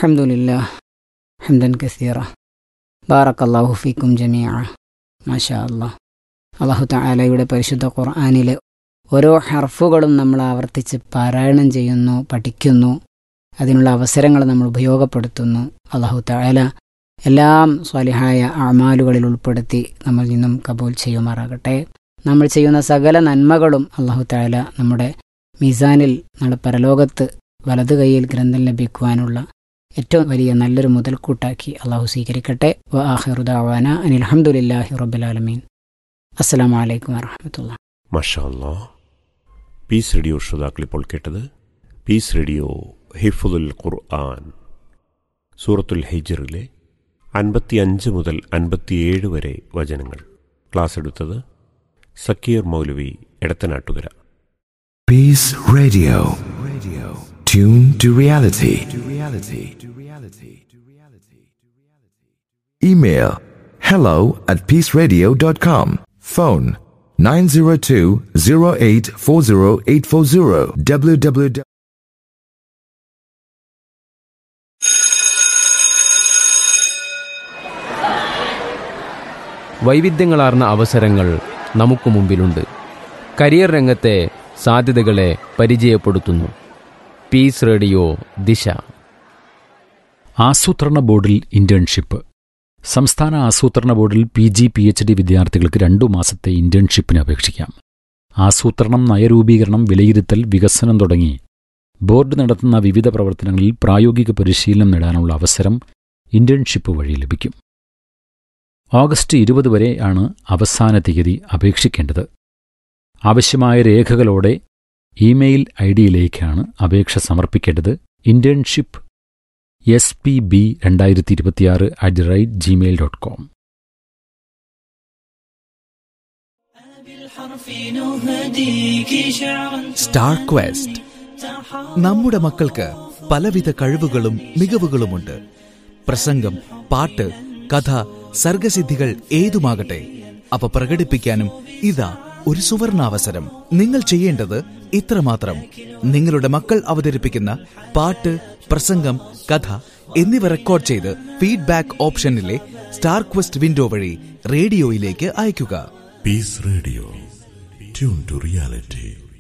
الحمد لله حمدا كثيرا بارك الله فيكم جميعا ما شاء الله അള്ളാഹു താലയുടെ പരിശുദ്ധ ഖുർആാനിലെ ഓരോ ഹർഫുകളും നമ്മൾ ആവർത്തിച്ച് പാരായണം ചെയ്യുന്നു പഠിക്കുന്നു അതിനുള്ള അവസരങ്ങൾ നമ്മൾ ഉപയോഗപ്പെടുത്തുന്നു അള്ളാഹു താല എല്ലാം സ്വാലിഹായ അമാലുകളിൽ ഉൾപ്പെടുത്തി നമ്മൾ നിന്നും കബൂൽ ചെയ്യുമാറാകട്ടെ നമ്മൾ ചെയ്യുന്ന സകല നന്മകളും അള്ളാഹു താല നമ്മുടെ മിസാനിൽ നാളെ പരലോകത്ത് വലതു കൈയിൽ ഗ്രന്ഥം ലഭിക്കുവാനുള്ള ഏറ്റവും വലിയ നല്ലൊരു മുതൽക്കൂട്ടാക്കി അള്ളാഹു സ്വീകരിക്കട്ടെ വ ആഹിറുദാവാന അനിൽ അഹമ്മദില്ലാഹി റബ്ബുലാലമീൻ അസ്സലാമു അലൈക്കും വറഹമത്തുള്ള മഷാല്ലാ പീസ് റേഡിയോ ശ്രോതാക്കൾ ഇപ്പോൾ കേട്ടത് പീസ് റേഡിയോ ഹിഫുദുൽ ഖുർആൻ സൂറത്തുൽ ഹിജറിലെ അൻപത്തിയഞ്ച് മുതൽ അൻപത്തിയേഴ് വരെ വചനങ്ങൾ ക്ലാസ് എടുത്തത് സക്കീർ മൗലവി Edathanattukara Peace Radio. Radio. Tune to reality. To reality. To reality. To reality. Email hello at peaceradio.com. Phone 902-0840840 www. വൈവിധ്യങ്ങളാർന്ന അവസരങ്ങൾ നമുക്ക് മുമ്പിലുണ്ട് കരിയർ രംഗത്തെ സാധ്യതകളെ പരിചയപ്പെടുത്തുന്നു പീസ് റേഡിയോ ദിശ ആസൂത്രണ ബോർഡിൽ ഇന്റേൺഷിപ്പ് സംസ്ഥാന ആസൂത്രണ ബോർഡിൽ P G P H D വിദ്യാർത്ഥികൾക്ക് രണ്ടു മാസത്തെ ഇന്റേൺഷിപ്പിന് അപേക്ഷിക്കാം ആസൂത്രണം നയരൂപീകരണം വിലയിരുത്തൽ വികസനം തുടങ്ങി ബോർഡ് നടത്തുന്ന വിവിധ പ്രവർത്തനങ്ങളിൽ പ്രായോഗിക പരിശീലനം നേടാനുള്ള അവസരം ഇന്റേൺഷിപ്പ് വഴി ലഭിക്കും ഓഗസ്റ്റ് ഇരുപത് വരെയാണ് അവസാന തീയതി അപേക്ഷിക്കേണ്ടത് ആവശ്യമായ രേഖകളോടെ ഇമെയിൽ ഐ ഡിയിലേക്കാണ് അപേക്ഷ സമർപ്പിക്കേണ്ടത് ഇന്റേൺഷിപ്പ് എസ് പി ബി രണ്ടായിരത്തി ഇരുപത്തിയാറ് at the rate Gmail dot com star quest നമ്മുടെ മക്കൾക്ക് പലവിധ കഴിവുകളും മികവുകളുമുണ്ട് പ്രസംഗം പാട്ട് കഥ സർഗസിദ്ധികൾ ഏതുമാകട്ടെ അവ പ്രകടിപ്പിക്കാനും ഇതാ ഒരു സുവർണാവസരം നിങ്ങൾ ചെയ്യേണ്ടത് ഇത്രമാത്രം നിങ്ങളുടെ മക്കൾ അവതരിപ്പിക്കുന്ന പാട്ട് പ്രസംഗം കഥ എന്നിവ റെക്കോർഡ് ചെയ്ത് ഫീഡ്ബാക്ക് ഓപ്ഷനിലെ സ്റ്റാർ ക്വസ്റ്റ് വിൻഡോ വഴി റേഡിയോയിലേക്ക് അയയ്ക്കുക Peace Radio. Tune to reality.